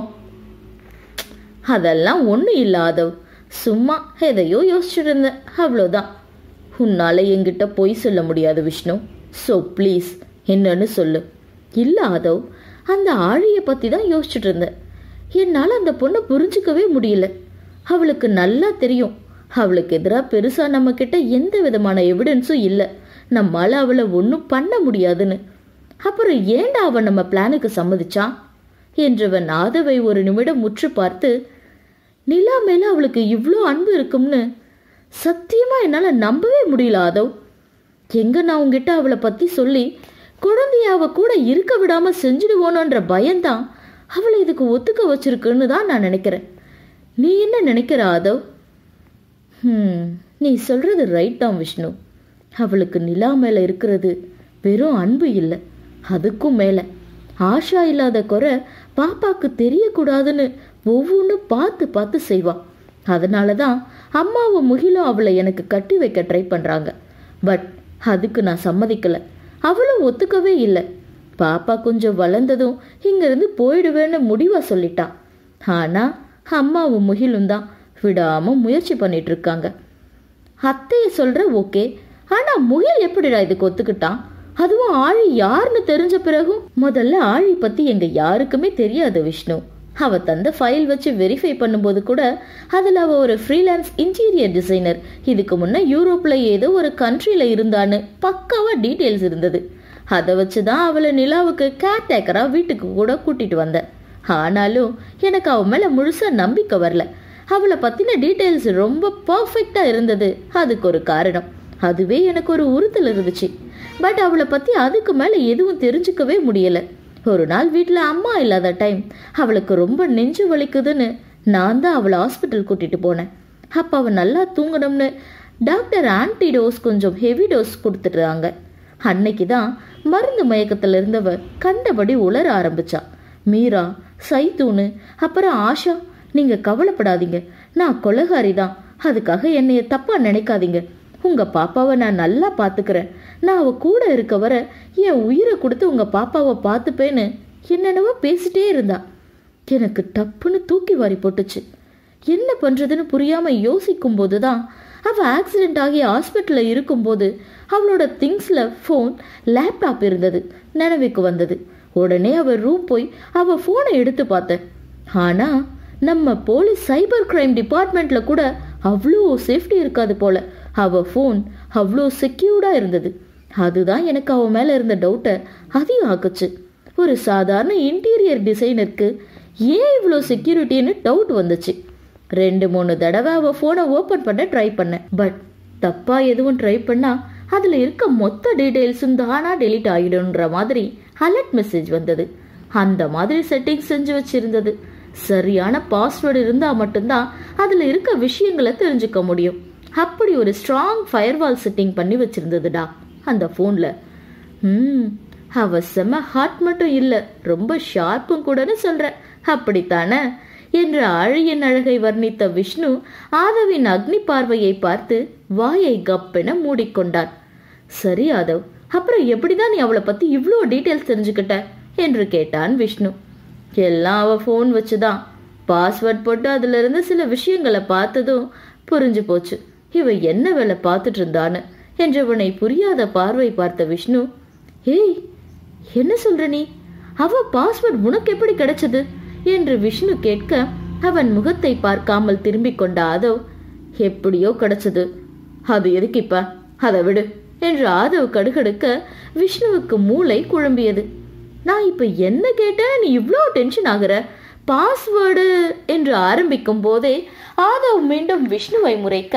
A: அதெல்லாம் ஒன்றும் இல்லை ஆதவ் சும்மா எதையோ யோசிச்சுட்டு இருந்தேன் அவ்வளோதான் உன்னால என்கிட்ட பொய் சொல்ல முடியாது விஷ்ணு ஸோ ப்ளீஸ் என்னன்னு சொல்லு இல்லை ஆதவ் அந்த ஆழியை பற்றி தான் யோசிச்சுட்டு இருந்தேன் என்னால் அந்த பொண்ணை புரிஞ்சுக்கவே முடியல அவளுக்கு நல்லா தெரியும் அவளுக்கு எதிராக பெருசாக நம்ம கிட்ட எந்த விதமான எவிடன்ஸும் இல்லை நம்மால அவளை ஒன்றும் பண்ண முடியாதுன்னு அப்புறம் ஏன்டா அவன் நம்ம பிளானுக்கு சம்மதிச்சான் என்றவன் ஆதவை ஒரு நிமிடம் முற்று பார்த்து நிலா மேல அவளுக்கு இவ்வளோ அன்பு இருக்கும்னு சத்தியமா என்னால நம்பவே முடியல ஆதவ் எங்க நான் உங்ககிட்ட அவளை பத்தி சொல்லி குழந்தைய அவ கூட இருக்க விடாம செஞ்சிடுவோனோன்ற பயம்தான் அவளை இதுக்கு ஒத்துக்க வச்சிருக்குன்னு தான் நான் நினைக்கிறேன் நீ என்ன நினைக்கிற ஆதவ் ஹம் நீ சொல்றது ரைட் தான் விஷ்ணு அவளுக்கு நிலா மேல இருக்கிறது வெறும் அன்பு இல்லை அதுக்கும் மேல ஆஷா இல்லாத குறை பாப்பாக்கு தெரியக்கூடாதுன்னு ஒவ்வொன்றும் பார்த்து பார்த்து செய்வா அதனால தான் அம்மாவும் முகிலும் அவளை எனக்கு கட்டி வைக்க ட்ரை பண்ணுறாங்க பட் அதுக்கு நான் சம்மதிக்கல அவளும் ஒத்துக்கவே இல்லை பாப்பா கொஞ்சம் வளர்ந்ததும் இங்கிருந்து போயிடுவேன்னு முடிவா சொல்லிட்டான் ஆனா அம்மாவும் முகிலும் தான் விடாம முயற்சி பண்ணிட்டு இருக்காங்க அத்தைய சொல்ற ஓகே ஆனா முகில் எப்படிடா இதுக்கு ஒத்துக்கிட்டான் அதுவும் ஆழி யாருன்னு தெரிஞ்ச பிறகும் முதல்ல ஆழி பத்தி எங்க யாருக்குமே தெரியாது விஷ்ணு அவ தந்த ஃபைல் வச்சு வெரிஃபை பண்ணும்போது கூட அதில் அவ ஒரு ஃப்ரீலான்ஸ் இன்டீரியர் டிசைனர் இதுக்கு முன்ன யூரோப்ல ஏதோ ஒரு கண்ட்ரியில் இருந்தான்னு பக்காவா டீட்டெயில்ஸ் இருந்தது அதை வச்சு தான் அவளை நிலாவுக்கு கேர்டேக்கராக வீட்டுக்கு கூட கூட்டிட்டு வந்தேன் ஆனாலும் எனக்கு அவன் மேலே முழுசாக நம்பிக்கை வரல அவளை பற்றின டீட்டெயில்ஸ் ரொம்ப பர்ஃபெக்டாக இருந்தது அதுக்கு ஒரு காரணம் அதுவே எனக்கு ஒரு உறுத்தல் இருந்துச்சு பட் அவளை பற்றி அதுக்கு மேலே எதுவும் தெரிஞ்சுக்கவே முடியலை ஒரு நாள் வீட்டில் அம்மா இல்லாத டைம் அவளுக்கு ரொம்ப நெஞ்சு வலிக்குதுன்னு நான் தான் அவளை ஹாஸ்பிட்டல் கூட்டிட்டு போனேன் அப்போ அவள் நல்லா தூங்கணும்னு டாக்டர் ஆன்டிடோஸ் கொஞ்சம் ஹெவி டோஸ் கொடுத்துட்டாங்க அன்னைக்கு தான் மருந்து மயக்கத்தில் இருந்தவ கண்டபடி உளர ஆரம்பிச்சா மீரா சைத்தூனு அப்புறம் ஆஷா நீங்க கவலைப்படாதீங்க நான் கொலகாரி தான் அதுக்காக என்னைய தப்பா நினைக்காதீங்க உங்க பாப்பாவை நான் நல்லா பாத்துக்கிறேன் நான் அவ கூட இருக்க வர என் உயிரை கொடுத்து உங்க பாப்பாவை பார்த்துப்பேன்னு என்னென்னவோ பேசிட்டே இருந்தா எனக்கு டப்புன்னு தூக்கி வாரி போட்டுச்சு என்ன பண்றதுன்னு புரியாம யோசிக்கும் போதுதான் அவ ஆக்சிடென்ட் ஆகி ஹாஸ்பிட்டல்ல இருக்கும்போது அவளோட திங்ஸ்ல ஃபோன் லேப்டாப் இருந்தது நினைவுக்கு வந்தது உடனே அவ ரூம் போய் அவ ஃபோனை எடுத்து பார்த்தேன் ஆனா நம்ம போலீஸ் சைபர் கிரைம் டிபார்ட்மெண்ட்ல கூட அவ்வளோ சேஃப்டி இருக்காது போல அவ ஃபோன் அவ்வளோ செக்யூர்டா இருந்தது அதுதான் எனக்கு அவ மேல இருந்த டவுட்டை அதிகம் ஆக்குச்சு ஒரு சாதாரண இன்டீரியர் டிசைனருக்கு ஏன் இவ்வளோ செக்யூரிட்டின்னு டவுட் வந்துச்சு ரெண்டு மூணு தடவை அவ ஃபோனை ஓப்பன் பண்ண ட்ரை பண்ணேன் பட் தப்பா எதுவும் ட்ரை பண்ணா அதுல இருக்க மொத்த டீடைல்ஸும் தானா டெலீட் ஆகிடும்ன்ற மாதிரி அலர்ட் மெசேஜ் வந்தது அந்த மாதிரி செட்டிங் செஞ்சு வச்சிருந்தது சரியான பாஸ்வேர்டு இருந்தா மட்டும்தான் அதுல இருக்க விஷயங்களை தெரிஞ்சுக்க முடியும் அப்படி ஒரு ஸ்ட்ராங் ஃபயர்வால் செட்டிங் பண்ணி வச்சிருந்ததுடா அந்த ஃபோன்ல ம் அவ செம்ம ஹார்ட் மட்டும் இல்ல ரொம்ப ஷார்ப்பும் கூடன்னு சொல்ற அப்படித்தானே என்று ஆழியின் அழகை வர்ணித்த விஷ்ணு ஆதவின் அக்னி பார்வையை பார்த்து வாயை கப்பென மூடிக்கொண்டான் சரி ஆதவ் அப்புறம் எப்படிதான் நீ அவளை பத்தி இவ்வளோ டீட்டெயில்ஸ் தெரிஞ்சுக்கிட்ட என்று கேட்டான் விஷ்ணு எல்லாம் அவ ஃபோன் வச்சுதான் பாஸ்வேர்ட் போட்டு அதுல இருந்து சில விஷயங்களை பார்த்ததும் புரிஞ்சு போச்சு இவ என்ன வேலை பார்த்துட்டு இருந்தான்னு என்றவனை புரியாத பார்வை பார்த்த விஷ்ணு ஏய் என்ன சொல்ற நீ அவ பாஸ்வேர்ட் உனக்கு எப்படி கிடைச்சது என்று விஷ்ணு கேட்க அவன் முகத்தை பார்க்காமல் திரும்பிக் கொண்ட ஆதவ் எப்படியோ கிடைச்சது அது எதுக்கு இப்ப அதை விடு என்று ஆதவ் கடுகடுக்க விஷ்ணுவுக்கு மூளை குழம்பியது நான் இப்ப என்ன கேட்டேன் நீ இவ்வளோ டென்ஷன் ஆகுற பாஸ்வேர்டு என்று ஆரம்பிக்கும் போதே ஆதவ் மீண்டும் விஷ்ணுவை முறைக்க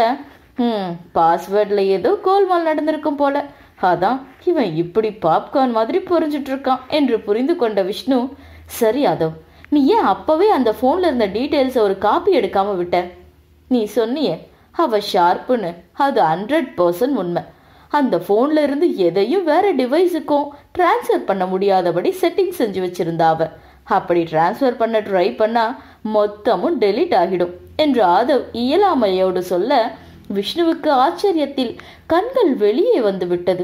A: ம் பாஸ்வேர்டில் ஏதோ கோல்மால் நடந்திருக்கும் போல அதான் இவன் இப்படி பாப்கார்ன் மாதிரி புரிஞ்சிட்டு இருக்கான் என்று புரிந்து கொண்ட விஷ்ணு சரி ஆதவ் நீ ஏன் அப்பவே அந்த ஃபோன்ல இருந்த டீட்டெயில்ஸை ஒரு காப்பி எடுக்காம விட்ட நீ சொன்னியே அவ ஷார்ப்புன்னு அது ஹண்ட்ரட் பர்சன்ட் உண்மை அந்த ஃபோன்ல இருந்து எதையும் வேற டிவைஸுக்கும் டிரான்ஸ்ஃபர் பண்ண முடியாதபடி செட்டிங் செஞ்சு வச்சிருந்தா அவ அப்படி டிரான்ஸ்ஃபர் பண்ண ட்ரை பண்ணா மொத்தமும் டெலீட் ஆகிடும் என்று ஆதவ் இயலாமையோடு சொல்ல விஷ்ணுவுக்கு ஆச்சரியத்தில் கண்கள் வெளியே வந்து விட்டது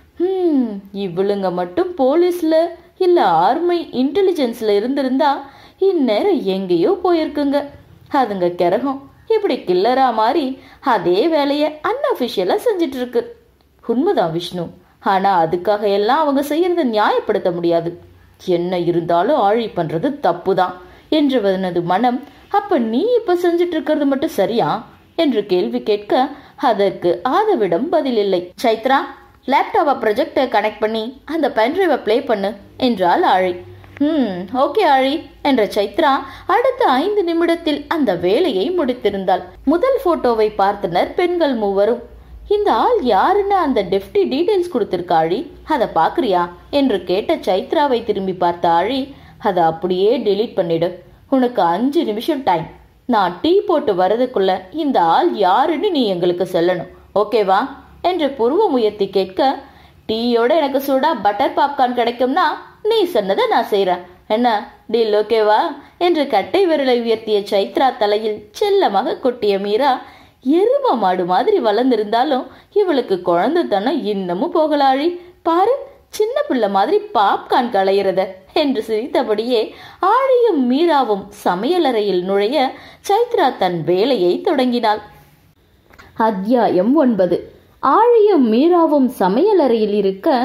A: ஹம் இவளுங்க மட்டும் போலீஸ்ல இல்ல ஆர்மை இன்டெலிஜென்ஸ்ல இருந்திருந்தா இந்நேரம் எங்கேயோ போயிருக்குங்க அதுங்க கிரகம் இப்படி கில்லரா மாதிரி அதே வேலையை அன்அஃபிஷியலா செஞ்சிட்டு இருக்கு உண்மைதான் விஷ்ணு ஆனா அதுக்காக எல்லாம் அவங்க செய்யறத நியாயப்படுத்த முடியாது என்ன இருந்தாலும் ஆழி பண்றது தப்பு தான் என்றவனது மனம் அப்ப நீ இப்ப செஞ்சிட்டு இருக்கிறது மட்டும் சரியா என்று கேள்வி கேட்க அதற்கு ஆதவிடம் பதில் இல்லை சைத்ரா லேப்டாப்பை ப்ரொஜெக்டை கனெக்ட் பண்ணி அந்த பென்ட்ரைவை ப்ளே பண்ணு என்றாள் ஆழி ம் ஓகே ஆழி என்ற சைத்ரா அடுத்த ஐந்து நிமிடத்தில் அந்த வேலையை முடித்திருந்தாள் முதல் போட்டோவை பார்த்தனர் பெண்கள் மூவரும் இந்த ஆள் யாருன்னு அந்த டெஃப்டி டீடைல்ஸ் கொடுத்திருக்க ஆழி அதை பாக்குறியா என்று கேட்ட சைத்ராவை திரும்பி பார்த்த ஆழி அதை அப்படியே டெலீட் பண்ணிடு உனக்கு அஞ்சு நிமிஷம் டைம் நான் டீ போட்டு வரதுக்குள்ள இந்த ஆள் யாருன்னு நீ எங்களுக்கு சொல்லணும் ஓகேவா என்று புருவம் உயர்த்தி கேட்க டீயோட எனக்கு சூடா பட்டர் பாப்கார்ன் கிடைக்கும்னா நீ சொன்னதை நான் செய்றேன் என்ன டீல் ஓகேவா என்று கட்டை விரலை உயர்த்திய சைத்ரா தலையில் செல்லமாக கொட்டிய மீரா எரும மாடு மாதிரி வளர்ந்திருந்தாலும் இவளுக்கு குழந்தைத்தனம் இன்னமும் போகலாழி பாரு சின்ன பிள்ளை மாதிரி பாப்கார்ன் களையிறத என்று சிரித்தபடியே ஆழியும் மீராவும் சமையலறையில் நுழைய சைத்ரா தன் வேலையை தொடங்கினாள் அத்தியாயம் ஒன்பது ஆழியும் மீராவும் சமையலறையில் இருக்க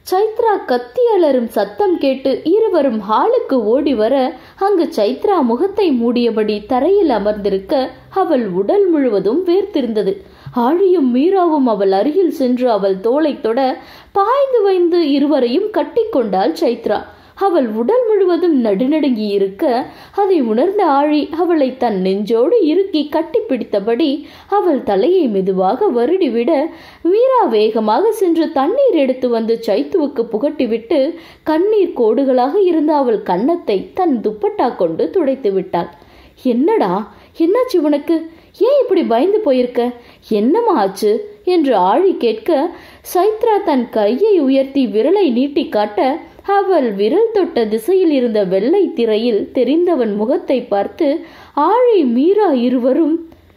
A: சைத்ரா கத்தி அலறும் சத்தம் கேட்டு இருவரும் ஹாலுக்கு ஓடி வர அங்கு சைத்ரா முகத்தை மூடியபடி தரையில் அமர்ந்திருக்க அவள் உடல் முழுவதும் வேர்த்திருந்தது ஆழியும் மீராவும் அவள் அருகில் சென்று அவள் தோளை தொட பாய்ந்து வைந்து இருவரையும் கட்டிக்கொண்டாள் சைத்ரா அவள் உடல் முழுவதும் நடுநடுங்கி இருக்க அதை உணர்ந்த ஆழி அவளை தன் நெஞ்சோடு இறுக்கி கட்டிப்பிடித்தபடி அவள் தலையை மெதுவாக வருடிவிட மீரா வேகமாக சென்று தண்ணீர் எடுத்து வந்து சைத்துவுக்கு புகட்டிவிட்டு கண்ணீர் கோடுகளாக இருந்த அவள் கன்னத்தை தன் துப்பட்டா கொண்டு துடைத்து விட்டாள் என்னடா என்னாச்சு உனக்கு ஏன் இப்படி பயந்து போயிருக்க என்னம்மா ஆச்சு என்று ஆழி கேட்க சைத்ரா தன் கையை உயர்த்தி விரலை நீட்டி காட்ட அவள் விரல் தொட்ட திசையில் இருந்த வெள்ளை திரையில் தெரிந்தவன் முகத்தை பார்த்து ஆழி மீரா இருவரும்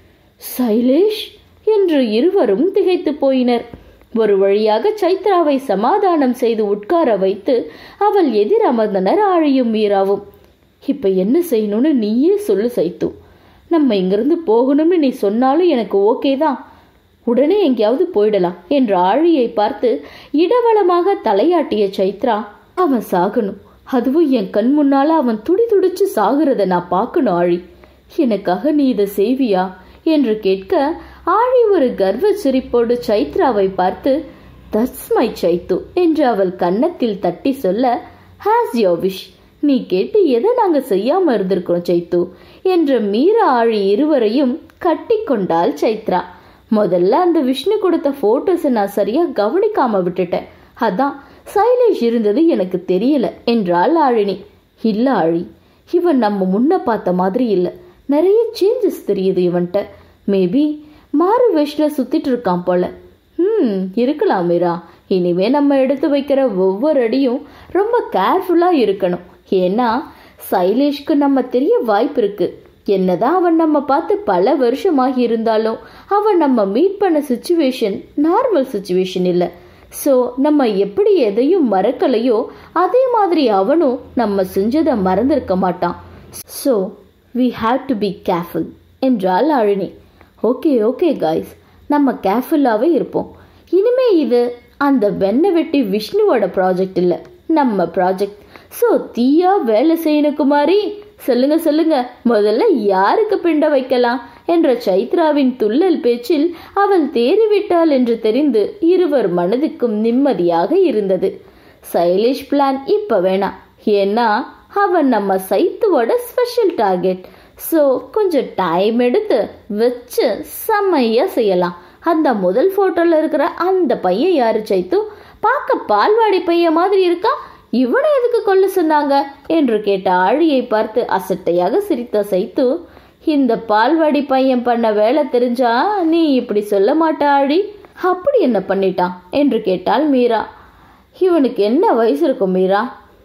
A: சைலேஷ் என்று இருவரும் திகைத்து போயினர் ஒரு வழியாக சைத்ராவை சமாதானம் செய்து உட்கார வைத்து அவள் எதிர் அமர்ந்தனர் ஆழியும் மீராவும் இப்ப என்ன செய்யணும்னு நீயே சொல்லு சைத்து நம்ம இங்கிருந்து போகணும்னு நீ சொன்னாலும் எனக்கு ஓகே தான் உடனே எங்கேயாவது போயிடலாம் என்று ஆழியை பார்த்து இடவளமாக தலையாட்டிய சைத்ரா அவன் சாகணும் அதுவும் என் கண் முன்னால அவன் துடி துடிச்சு சாகுறத நான் பார்க்கணும் ஆழி எனக்காக நீ இதை செய்வியா என்று கேட்க ஆழி ஒரு கர்வ சிரிப்போடு சைத்ராவை பார்த்து தட்ஸ் மை சைத்து என்று அவள் கன்னத்தில் தட்டி சொல்ல ஹாஸ் யோ விஷ் நீ கேட்டு எதை நாங்க செய்யாம இருந்திருக்கிறோம் சைத்து என்ற மீற ஆழி இருவரையும் கட்டி கொண்டாள் சைத்ரா முதல்ல அந்த விஷ்ணு கொடுத்த போட்டோஸை நான் சரியா கவனிக்காம விட்டுட்டேன் அதான் சைலேஷ் இருந்தது எனக்கு தெரியல என்றாள் ஆழினி இல்ல ஆழி இவன் நம்ம முன்ன பார்த்த மாதிரி இல்ல நிறைய சேஞ்சஸ் தெரியுது இவன்கிட்ட மேபி மாறு வேஷ்ல சுத்திட்டு இருக்கான் போல ம் இருக்கலாம் மீரா இனிமே நம்ம எடுத்து வைக்கிற ஒவ்வொரு அடியும் ரொம்ப கேர்ஃபுல்லா இருக்கணும் ஏன்னா சைலேஷ்க்கு நம்ம தெரிய வாய்ப்பு இருக்கு என்னதான் அவன் நம்ம பார்த்து பல வருஷமாகி இருந்தாலும் அவன் நம்ம மீட் பண்ண சுச்சுவேஷன் நார்மல் சுச்சுவேஷன் இல்லை ஸோ நம்ம எப்படி எதையும் மறக்கலையோ அதே மாதிரி அவனும் நம்ம செஞ்சதை மறந்திருக்க மாட்டான் so we have to be careful என்றாள் அழினி ஓகே ஓகே காய்ஸ் நம்ம கேர்ஃபுல்லாகவே இருப்போம் இனிமே இது அந்த வெண்ணை வெட்டி விஷ்ணுவோட ப்ராஜெக்ட் இல்லை நம்ம ப்ராஜெக்ட் ஸோ தீயா வேலை செய்யணும் குமாரி சொல்லுங்க சொல்லுங்க முதல்ல யாருக்கு பிண்ட வைக்கலாம் என்ற சைத்ராவின் துள்ளல் பேச்சில் அவள் தேறிவிட்டாள் என்று தெரிந்து இருவர் மனதுக்கும் நிம்மதியாக இருந்தது சைலேஷ் பிளான் இப்ப வேணாம் ஏன்னா அவன் நம்ம சைத்துவோட ஸ்பெஷல் டார்கெட் ஸோ கொஞ்சம் டைம் எடுத்து வச்சு செம்மையா செய்யலாம் அந்த முதல் போட்டோல இருக்கிற அந்த பையன் யாரு சைத்து பார்க்க பால்வாடி பையன் மாதிரி இருக்கா இவனை எதுக்கு கொல்ல சொன்னாங்க என்று கேட்ட ஆழியை பார்த்து அசட்டையாக சிரித்த சைத்து இந்த பால்வாடி பையன் பண்ண வேலை தெரிஞ்சா நீ இப்படி சொல்ல மாட்டா ஆழி அப்படி என்ன பண்ணிட்டான் என்று கேட்டாள் மீரா இவனுக்கு என்ன வயசு இருக்கும் மீரா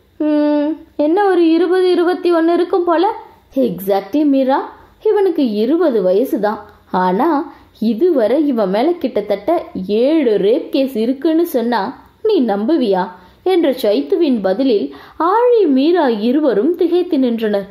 A: ம், என்ன ஒரு இருபது இருபத்தி ஒன்று இருக்கும் போல எக்ஸாக்ட்லி மீரா இவனுக்கு இருபது வயசு தான் ஆனா இதுவரை இவன் மேல கிட்டத்தட்ட ஏழு ரேப் கேஸ் இருக்குன்னு சொன்னா நீ நம்புவியா என்ற சைத்துவின் பதிலில் ஆழி மீரா இருவரும் திகைத்து நின்றனர்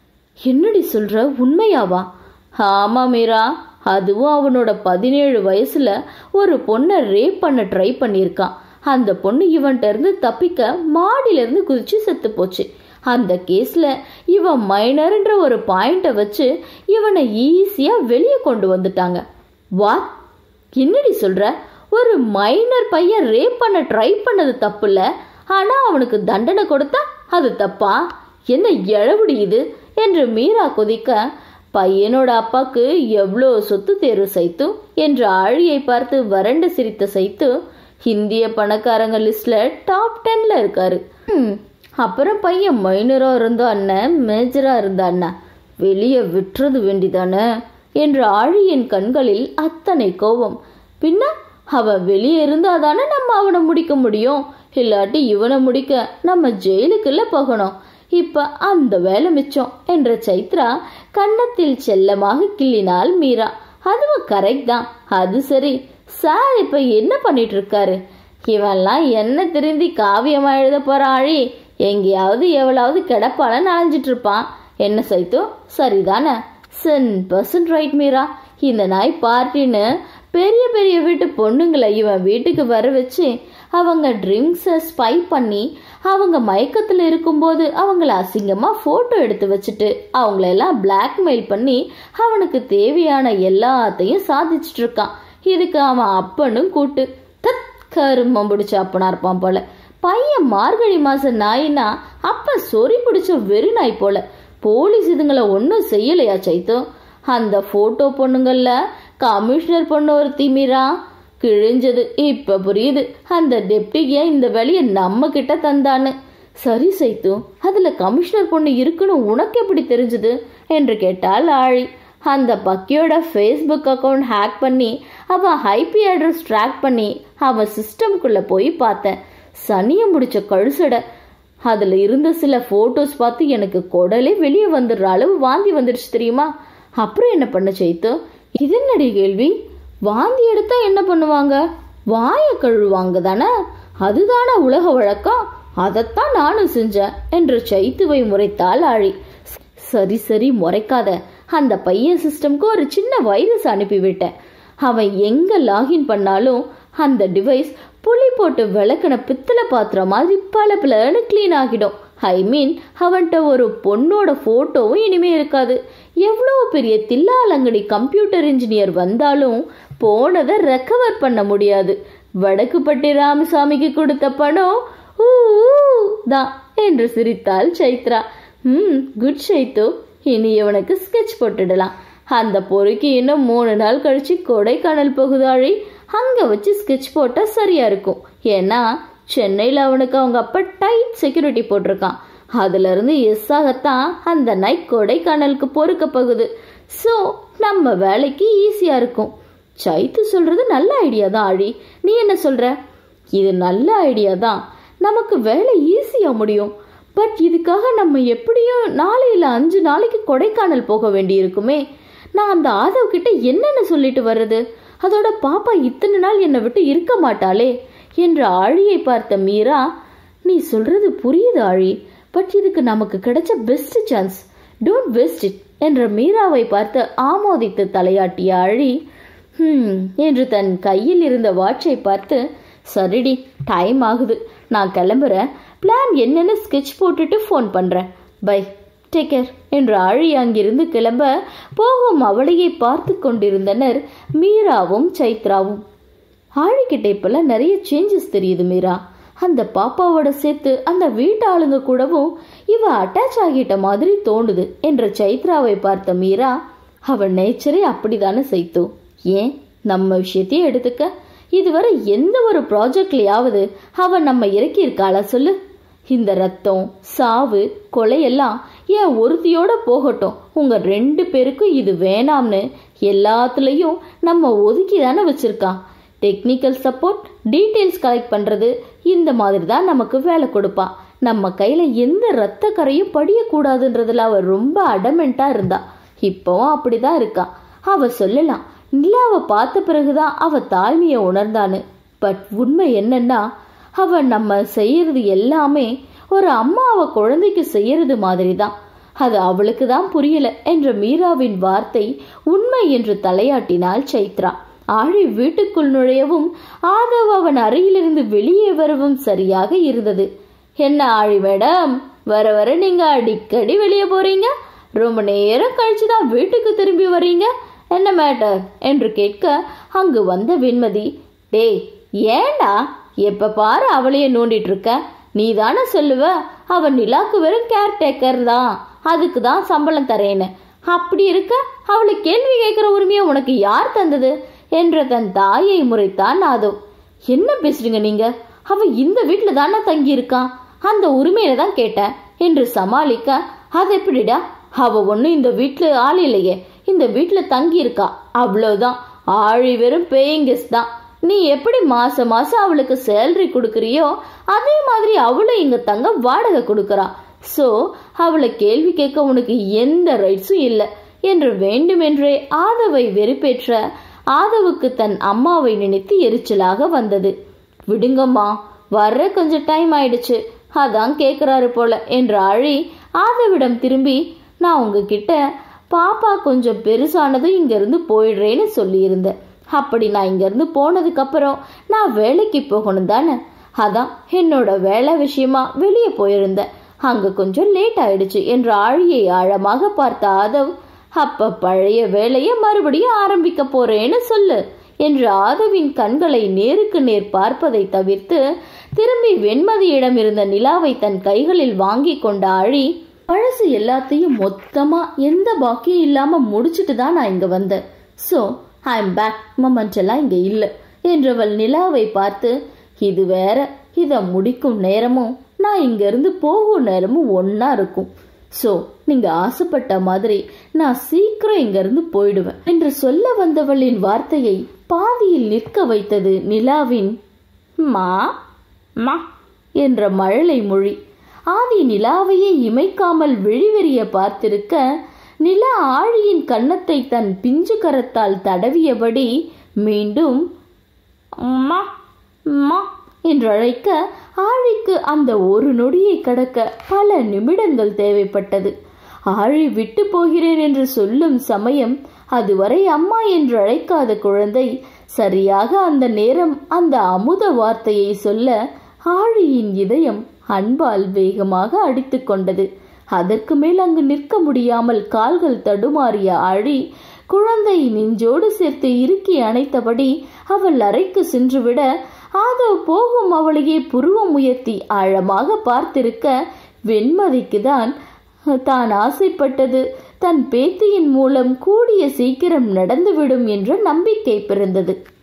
A: என்னடி சொல்ற உண்மையாவா ஆமா மீரா அதுவும் அவனோட பதினேழு வயசுல ஒரு பொண்ணை ரேப் பண்ண ட்ரை பண்ணியிருக்கான் அந்த பொண்ணு இவன்கிட்ட இருந்து தப்பிக்க மாடியில இருந்து குதிச்சு செத்து போச்சு அந்த கேஸ்ல இவன் மைனர்ன்ற ஒரு பாயிண்ட்டை வச்சு இவனை ஈஸியா வெளியே கொண்டு வந்துட்டாங்க வாட் என்னடி சொல்ற ஒரு மைனர் பையன் ரேப் பண்ண ட்ரை பண்ணது தப்பு இல்ல ஆனா அவனுக்கு தண்டனை கொடுத்தா அது தப்பா என்ன எழவுடி இது என்று மீரா கொதிக்க பையனோட அப்பாக்கு எவ்வளோ சொத்து தேர்வு சைத்து என்று ஆழியை பார்த்து வறண்டு சிரித்த சைத்து இந்திய பணக்காரங்க லிஸ்ட்ல டாப் டென்ல இருக்காரு ம், அப்புறம் பையன் மைனரா இருந்த அண்ணன் மேஜரா இருந்த அண்ணன் வெளியே விட்டுறது வேண்டிதானே என்று ஆழியின் கண்களில் அத்தனை கோபம் பின்ன அவன் வெளியே இருந்தாதானே நம்ம அவனை முடிக்க முடியும் இல்லாட்டி இவனை முடிக்க நம்ம ஜெயிலுக்குள்ள போகணும் இப்ப அந்த வேலை மிச்சம் என்ற சைத்ரா கன்னத்தில் செல்லமாக கிள்ளினாள் மீரா அதுவும் கரெக்ட் தான் அது சரி சார் இப்ப என்ன பண்ணிட்டு இருக்காரு இவன்லாம் என்ன திருந்தி காவியமா எழுத போறான் ஆழி எங்கேயாவது எவ்வளவு கிடப்பால நனைஞ்சிட்டு இருப்பான் என்ன சைத்தோ சரிதானே சென் பர்சன்ட் ரைட் மீரா இந்த நாய் பார்ட்டின்னு பெரிய பெரிய வீட்டு பொண்ணுங்களை இவன் வீட்டுக்கு வர வச்சு அவங்க ட்ரிங்க்ஸை ஸ்பை பண்ணி அவங்க மயக்கத்தில் இருக்கும்போது அவங்கள அசிங்கமாக ஃபோட்டோ எடுத்து வச்சுட்டு அவங்களெல்லாம் பிளாக்மெயில் பண்ணி அவனுக்கு தேவையான எல்லாத்தையும் சாதிச்சிட்டு இருக்கான் இதுக்கு அவன் அப்பனும் கூட்டு தத் கருமம் பிடிச்ச அப்பனா இருப்பான் போல பையன் மார்கழி மாச நாயினா அப்ப சொறி பிடிச்ச வெறி நாய் போல போலீஸ் இதுங்களை ஒன்றும் செய்யலையா சைத்தோ அந்த ஃபோட்டோ பொண்ணுங்கள்ல கமிஷனர் பொண்ணு ஒரு திமிரா கிழிஞ்சது இப்ப புரியுது அந்த டெப்டி ஏன் இந்த வேலையை நம்ம கிட்ட தந்தான்னு சரி சைத்து அதுல கமிஷனர் பொண்ணு இருக்குன்னு உனக்கு எப்படி தெரிஞ்சது என்று கேட்டால் ஆழி அந்த பக்கியோட ஃபேஸ்புக் அக்கவுண்ட் ஹேக் பண்ணி அவன் ஐபி அட்ரஸ் ட்ராக் பண்ணி அவன் சிஸ்டம்குள்ள போய் பார்த்தேன் சனியம் முடிச்ச கழுசடை அதில் இருந்த சில ஃபோட்டோஸ் பார்த்து எனக்கு குடலே வெளியே வந்துடுற அளவு வாந்தி வந்துடுச்சு தெரியுமா அப்புறம் என்ன பண்ண செய்தோ இது என்னடி கேள்வி வாந்தி எடுத்தா என்ன பண்ணுவாங்க வாயை கழுவாங்க தானே அதுதானே உலக வழக்கம் அதைத்தான் நானும் செஞ்சேன் என்று சைத்துவை முறைத்தாள் ஆழி சரி சரி முறைக்காத அந்த பையன் சிஸ்டம்க்கு ஒரு சின்ன வைரஸ் அனுப்பிவிட்டேன் அவன் எங்க லாகின் பண்ணாலும் அந்த டிவைஸ் புளி போட்டு விளக்குன பித்தளை பாத்திரம் மாதிரி பல பலன்னு க்ளீன் ஆகிடும் ஐ மீன் அவன்கிட்ட ஒரு பொண்ணோட ஃபோட்டோவும் இனிமே இருக்காது எவ்வளோ பெரிய தில்லாலங்கடி கம்ப்யூட்டர் இன்ஜினியர் வந்தாலும் போனதை ரெக்கவர் பண்ண முடியாது வடக்குப்பட்டி ராமசாமிக்கு கொடுத்த பணம் ஊ தான் என்று சிரித்தாள் சைத்ரா ம் குட் சைத்து இனி இவனுக்கு ஸ்கெட்ச் போட்டுடலாம் அந்த பொறுக்கி இன்னும் மூணு நாள் கழிச்சு கொடைக்கானல் போகுதாழி அங்கே வச்சு ஸ்கெட்ச் போட்டால் சரியா இருக்கும் ஏன்னா சென்னையில் அவனுக்கு அவங்க அப்பா டைட் செக்யூரிட்டி போட்டிருக்கான் அதுல இருந்து எஸ் ஆகத்தான் அந்த நைட் கொடைக்கானலுக்கு பொறுக்க போகுது ஸோ நம்ம வேலைக்கு ஈஸியா இருக்கும் சைத்து சொல்றது நல்ல ஐடியா தான் ஆழி நீ என்ன சொல்ற இது நல்ல ஐடியா தான் நமக்கு வேலை ஈஸியா முடியும் பட் இதுக்காக நம்ம எப்படியும் நாளையில அஞ்சு நாளைக்கு கொடைக்கானல் போக வேண்டி இருக்குமே நான் அந்த ஆதவ் கிட்ட என்னென்ன சொல்லிட்டு வர்றது அதோட பாப்பா இத்தனை நாள் என்னை விட்டு இருக்க மாட்டாளே என்று ஆழியை பார்த்த மீரா நீ சொல்றது புரியுது ஆழி பட் இதுக்கு நமக்கு கிடைச்ச best chance don't waste it என்ற மீராவை பார்த்து ஆமோதித்து தலையாட்டிய ஆழி ஹம் என்று தன் கையில் இருந்த வாட்சை பார்த்து சரிடி டைம் ஆகுது நான் கிளம்புறேன் பிளான் என்னன்னு ஸ்கெட்ச் போட்டுட்டு ஃபோன் பண்ணுறேன் பை டேக் கேர் என்று ஆழி அங்கிருந்து கிளம்ப போகும் அவளையை பார்த்து கொண்டிருந்தனர் மீராவும் சைத்ராவும் ஆழிக்கிட்ட இப்பெல்லாம் நிறைய சேஞ்சஸ் தெரியுது மீரா அந்த பாப்பாவோட சேர்த்து அந்த வீட்டு ஆளுங்க கூடவும் இவ அட்டாச் ஆகிட்ட மாதிரி தோணுது என்ற சைத்ராவை பார்த்த மீரா அவள் நேச்சரே அப்படிதானே சைத்து ஏன் நம்ம விஷயத்தையே எடுத்துக்க இதுவரை எந்த ஒரு ப்ராஜெக்ட்லயாவது அவன் நம்ம இறக்கி இருக்காளா சொல்லு இந்த ரத்தம் சாவு கொலையெல்லாம் ஏன் ஒருத்தியோட போகட்டும் உங்க ரெண்டு பேருக்கும் இது வேணாம்னு எல்லாத்துலேயும் நம்ம ஒதுக்கி தானே வச்சிருக்கான் டெக்னிக்கல் சப்போர்ட் டீட்டெயில்ஸ் கலெக்ட் பண்ணுறது இந்த மாதிரி தான் நமக்கு வேலை கொடுப்பான் நம்ம கையில் எந்த ரத்த கரையும் படியக்கூடாதுன்றதுல அவ ரொம்ப அடமெண்ட்டாக இருந்தா இப்போவும் அப்படிதான் இருக்கா அவ சொல்லலாம் நிலாவை பார்த்த பிறகுதான் அவ தாழ்மையை உணர்ந்தான்னு பட் உண்மை என்னன்னா அவ நம்ம செய்யறது எல்லாமே ஒரு அம்மா அவ குழந்தைக்கு செய்யறது மாதிரி தான் அது அவளுக்கு தான் புரியல என்ற மீராவின் வார்த்தை உண்மை என்று தலையாட்டினாள் சைத்ரா ஆழி வீட்டுக்குள் நுழையவும் ஆதவ் அவன் அறையிலிருந்து வெளியே வரவும் சரியாக இருந்தது என்ன ஆழி மேடம் வர வர நீங்க அடிக்கடி வெளியே போறீங்க ரொம்ப நேரம் கழிச்சு தான் வீட்டுக்கு திரும்பி வர்றீங்க என்ன மேட்டர் என்று கேட்க அங்கு வந்த வெண்மதி டேய் ஏண்டா எப்ப பாரு அவளையே நோண்டிட்டு இருக்க நீ தானே சொல்லுவ அவன் நிலாக்கு வெறும் கேர்டேக்கர் தான் அதுக்கு தான் சம்பளம் தரேன்னு அப்படி இருக்க அவளை கேள்வி கேட்கிற உரிமையை உனக்கு யார் தந்தது என்ற தன் தாயை முறைத்தான் ஆதவ் என்ன பேசுறீங்க நீங்க அவ இந்த வீட்டுல தானே தங்கி இருக்கான் அந்த உரிமையில தான் கேட்டேன் என்று சமாளிக்க அது எப்படிடா அவ ஒன்றும் இந்த வீட்டுல ஆள் இல்லையே இந்த வீட்டுல தங்கி இருக்கா அவ்வளவுதான் ஆழி வெறும் பேயிங் கெஸ்ட் தான் நீ எப்படி மாசம் மாசம் அவளுக்கு சேலரி கொடுக்குறியோ அதே மாதிரி அவளும் இங்க தங்க வாடகை கொடுக்கறா சோ அவளை கேள்வி கேட்க உனக்கு எந்த ரைட்ஸும் இல்லை என்று வேண்டுமென்றே ஆதவை வெறுப்பேற்ற ஆதவுக்கு தன் அம்மாவை நினைத்து எரிச்சலாக வந்தது விடுங்கம்மா வர்ற கொஞ்சம் டைம் ஆயிடுச்சு அதான் கேட்குறாரு போல என்று அழி ஆதவிடம் திரும்பி நான் உங்ககிட்ட பாப்பா கொஞ்சம் பெருசானதும் இங்கிருந்து போயிடுறேன்னு சொல்லியிருந்தேன் அப்படி நான் இங்கேருந்து போனதுக்கப்புறம் நான் வேலைக்கு போகணும் தானே அதான் என்னோட வேலை விஷயமா வெளியே போயிருந்தேன் அங்க கொஞ்சம் லேட் ஆயிடுச்சு என்று ஆழியை ஆழமாக பார்த்த ஆதவ் அப்ப பழைய வேலையை மறுபடியும் ஆரம்பிக்க போறேன்னு சொல்லு என்று ஆதவின் கண்களை நேருக்கு நேர் பார்ப்பதை தவிர்த்து திரும்பி வெண்மதியிடம் இருந்த நிலாவை தன் கைகளில் வாங்கி கொண்ட ஆழி பழசு எல்லாத்தையும் மொத்தமா எந்த பாக்கியும் இல்லாம முடிச்சிட்டு தான் நான் இங்க வந்தேன் so I am back moment எல்லாம் இங்க இல்லை என்றவள் நிலாவை பார்த்து இது வேற இதை முடிக்கும் நேரமும் நான் இங்கிருந்து போகும் நேரமும் ஒன்னா இருக்கும் ஸோ நீங்க ஆசைப்பட்ட மாதிரி நான் சீக்கிரம் இங்கிருந்து போயிடுவேன் என்று சொல்ல வந்தவளின் வார்த்தையை பாதியில் நிற்க வைத்தது நிலாவின் மா மா என்ற மழலை மொழி ஆதி நிலாவையே இமைக்காமல் விழிவெறிய பார்த்திருக்க நிலா ஆழியின் கன்னத்தை தன் பிஞ்சு கரத்தால் தடவியபடி மீண்டும் அம்மா அம்மா என்று அழைக்க ஆழிக்கு அந்த ஒரு நொடியை கடக்க பல நிமிடங்கள் தேவைப்பட்டது ஆழி விட்டு போகிறேன் என்று சொல்லும் சமயம் அதுவரை அம்மா என்று அழைக்காத குழந்தை சரியாக அந்த நேரம் அந்த அமுத வார்த்தையை சொல்ல ஆழியின் இதயம் அன்பால் வேகமாக அடித்து கொண்டது அதற்கு மேல் அங்கு நிற்க முடியாமல் கால்கள் தடுமாறிய ஆழி குழந்தை நெஞ்சோடு சேர்த்து இறுக்கி அணைத்தபடி அவள் அறைக்கு சென்றுவிட ஆதவ் போகும் அவளையே புருவம் உயர்த்தி ஆழமாக பார்த்திருக்க வெண்மதிக்கு தான் தான் ஆசைப்பட்டது தன் பேத்தியின் மூலம் கூடிய சீக்கிரம் நடந்துவிடும் என்ற நம்பிக்கை பிறந்தது